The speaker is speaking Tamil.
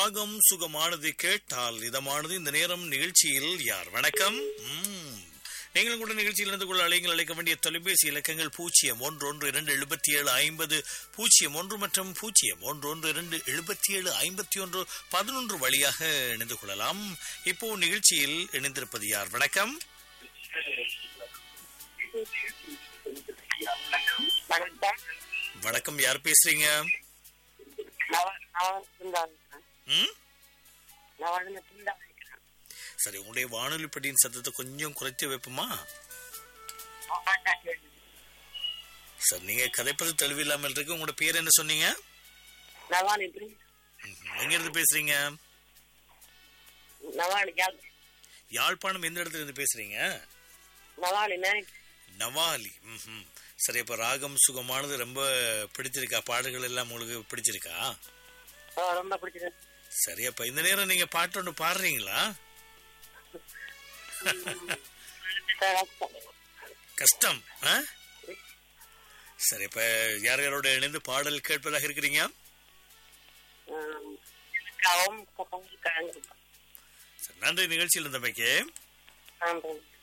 ராகம் சுகமானது கேட்டால் இதமானது இந்த நேரம் நிகழ்ச்சியில் யார் வணக்கம் ம். நீங்களும் கூட நிகழ்ச்சியில் இருந்து கொள்ள அழைங்கள் அழைக்க வேண்டிய தொலைபேசி இலக்கங்கள் பூஜ்ஜியம் ஒன்று ஒன்று இரண்டு எழுபத்தி ஏழு ஐம்பது பூஜ்ஜியம் ஒன்று மற்றும் பூஜ்ஜியம் ஒன்று ஒன்று இரண்டு எழுபத்தி ஏழு ஐம்பத்தி ஒன்று பதினொன்று வழியாக இணைந்து கொள்ளலாம் இப்போ நிகழ்ச்சியில் இணைந்திருப்பது யார் வணக்கம் வணக்கம் வணக்கம் யார் பேசுறீங்க நவ- நவரத்னம் இருக்கிறேன். ம் நவரத்னம் தான் இருக்கிறேன். சரி உங்களுடைய வானொலி பெட்டியின் சத்தத்தை கொஞ்சம் குறைத்து வைப்போமா சார் நீங்க கதைப்பது தெளிவில்லாமல் இருக்கு உங்களோட பேர் என்ன சொன்னீங்க நவானி பிரி- ம்ஹும். எங்க இருந்து பேசுறீங்க நவானி ஜாக்- யாழ்ப்பாணம் எந்த இடத்துல இருந்து பேசுறீங்க நவானி மேனேஜ் நவாலி ம்ஹும். சரி இப்ப ராகம் சுகமானது ரொம்ப பிடிச்சிருக்கா பாடல்கள் எல்லாம் உங்களுக்கு பிடிச்சிருக்கா ஓ, ரொம்ப பிடிச்சிருக்கு சரி அப்ப இந்த நேரம் நீங்க பாட்டு ஒன்று பாடுறீங்களா கஷ்டம் ஆ? சரி இப்ப யார் யாரோட இணைந்து பாடல் கேட்பதாக இருக்கிறீங்க உம், எனக்காகவும் கப்பல் கலந்து சரி, நன்றி நிகழ்ச்சியில் இருந்தமைக்கு ஆமாம்